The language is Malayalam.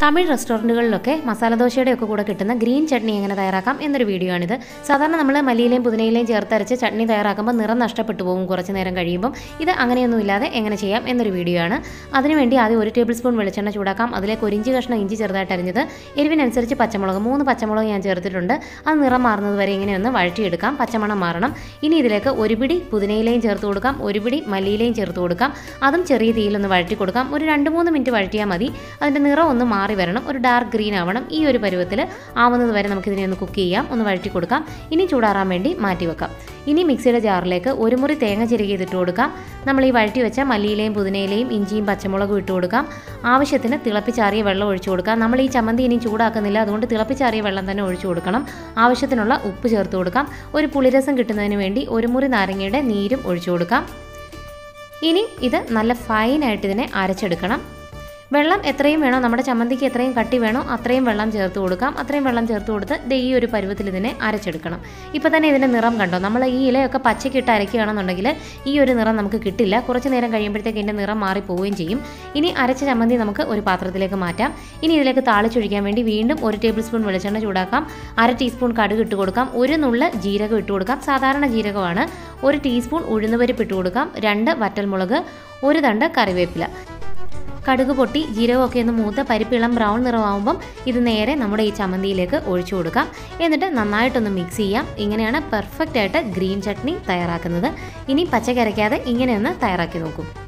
തമിഴ് റെസ്റ്റോറൻറ്റുകളിലൊക്കെ മസാല ദോശയുടെ ഒക്കെ കൂടെ കിട്ടുന്ന ഗ്രീൻ ചട്നി എങ്ങനെ തയ്യാറാക്കാം എന്നൊരു വീഡിയോ ആണിത് സാധാരണ നമ്മൾ മല്ലിയിലയും പുതിനയിലയും ചേർത്തരച്ച് ചട്നി തയ്യാറാക്കുമ്പോൾ നിറം നഷ്ടപ്പെട്ടു പോകും കുറച്ച് നേരം കഴിയുമ്പം ഇത് അങ്ങനെയൊന്നും ഇല്ലാതെ എങ്ങനെ ചെയ്യാം എന്നൊരു വീഡിയോ ആണ് അതിനുവേണ്ടി ആദ്യം ഒരു ടേബിൾ സ്പൂൺ വെളിച്ചെണ്ണ ചൂടാക്കാം അതിലേക്ക് ഒരു ഇഞ്ച് കഷ്ണം ഇഞ്ചി ചെറുതായിട്ട് അരിഞ്ഞത് എരിവിനനുസരിച്ച് പച്ചമുളക് മൂന്ന് പച്ചമുളക് ഞാൻ ചേർത്തിട്ടുണ്ട് അത് നിറം മാറുന്നത് വരെ ഇങ്ങനെ ഒന്ന് വഴറ്റിയെടുക്കാം പച്ചമണം മാറണം ഇനി ഇതിലേക്ക് ഒരു പിടി പുതിനയിലയും ചേർത്ത് കൊടുക്കാം ഒരു പിടി മല്ലിയിലയും ചേർത്ത് കൊടുക്കാം അതും ചെറിയ തീയിലൊന്ന് വഴറ്റി കൊടുക്കാം ഒരു രണ്ട് മൂന്ന് മിനിറ്റ് വഴറ്റിയാൽ മതി അതിൻ്റെ നിറം ഒന്ന് മാറി വരണം ഒരു ഡാർക്ക് ഗ്രീൻ ആവണം ഈ ഒരു പരുവത്തിൽ ആവുന്നത് വരെ നമുക്കിതിനെ ഒന്ന് കുക്ക് ചെയ്യാം ഒന്ന് വഴറ്റി കൊടുക്കാം ഇനി ചൂടാറാൻ വേണ്ടി മാറ്റി വെക്കാം ഇനി മിക്സിയുടെ ജാറിലേക്ക് ഒരു മുറി തേങ്ങ ചിരകിയിട്ട് കൊടുക്കാം നമ്മൾ ഈ വഴറ്റി വെച്ച മല്ലിയിലയും പുതിനയിലയും ഇഞ്ചിയും പച്ചമുളകും ഇട്ട് കൊടുക്കാം ആവശ്യത്തിന് തിളപ്പിച്ചാറിയ വെള്ളം ഒഴിച്ചു കൊടുക്കാം നമ്മൾ ഈ ചമ്മന്തി ഇനി ചൂടാക്കുന്നില്ല അതുകൊണ്ട് തിളപ്പിച്ചാറിയ വെള്ളം തന്നെ ഒഴിച്ചു കൊടുക്കണം ആവശ്യത്തിനുള്ള ഉപ്പ് ചേർത്ത് കൊടുക്കാം ഒരു പുളിരസം കിട്ടുന്നതിന് വേണ്ടി ഒരു മുറി നാരങ്ങയുടെ നീരും ഒഴിച്ചു കൊടുക്കാം ഇനി ഇത് നല്ല ഫൈനായിട്ട് ഇതിനെ അരച്ചെടുക്കണം വെള്ളം എത്രയും വേണോ നമ്മുടെ ചമ്മന്തിക്ക് എത്രയും കട്ടി വേണോ അത്രയും വെള്ളം ചേർത്ത് കൊടുക്കാം അത്രയും വെള്ളം ചേർത്ത് കൊടുത്ത് ദേ ഈ ഒരു പരുവത്തിൽ ഇതിനെ അരച്ചെടുക്കണം ഇപ്പോൾ തന്നെ ഇതിൻ്റെ നിറം കണ്ടോ നമ്മൾ ഈ ഇലയൊക്കെ പച്ചക്കിട്ട് അരയ്ക്കുകയാണെന്നുണ്ടെങ്കിൽ ഈ ഒരു നിറം നമുക്ക് കിട്ടില്ല കുറച്ച് നേരം കഴിയുമ്പോഴത്തേക്ക് ഇതിൻ്റെ നിറം മാറിപ്പോവുകയും ചെയ്യും ഇനി അരച്ച ചമ്മന്തി നമുക്ക് ഒരു പാത്രത്തിലേക്ക് മാറ്റാം ഇനി ഇതിലേക്ക് താളിച്ചൊഴിക്കാൻ വേണ്ടി വീണ്ടും ഒരു ടേബിൾ സ്പൂൺ വെളിച്ചെണ്ണ ചൂടാക്കാം അര ടീസ്പൂൺ കടുക് ഇട്ട് കൊടുക്കാം ഒരു നുള്ള ജീരകം ഇട്ട് കൊടുക്കാം സാധാരണ ജീരകമാണ് ഒരു ടീസ്പൂൺ ഉഴുന്നുപരിപ്പ് ഇട്ട് കൊടുക്കാം രണ്ട് വറ്റൽമുളക് ഒരു തണ്ട് കറിവേപ്പില കടുക് പൊട്ടി ജീരകമൊക്കെ ഒന്ന് മൂത്ത് പരിപ്പിളം ബ്രൗൺ നിറമാകുമ്പം ഇത് നേരെ നമ്മുടെ ഈ ചമ്മന്തിയിലേക്ക് ഒഴിച്ചു കൊടുക്കാം എന്നിട്ട് നന്നായിട്ടൊന്ന് മിക്സ് ചെയ്യാം ഇങ്ങനെയാണ് പെർഫെക്റ്റ് ആയിട്ട് ഗ്രീൻ ചട്നി തയ്യാറാക്കുന്നത് ഇനി പച്ചക്കരയ്ക്കാതെ ഇങ്ങനെയൊന്ന് തയ്യാറാക്കി നോക്കും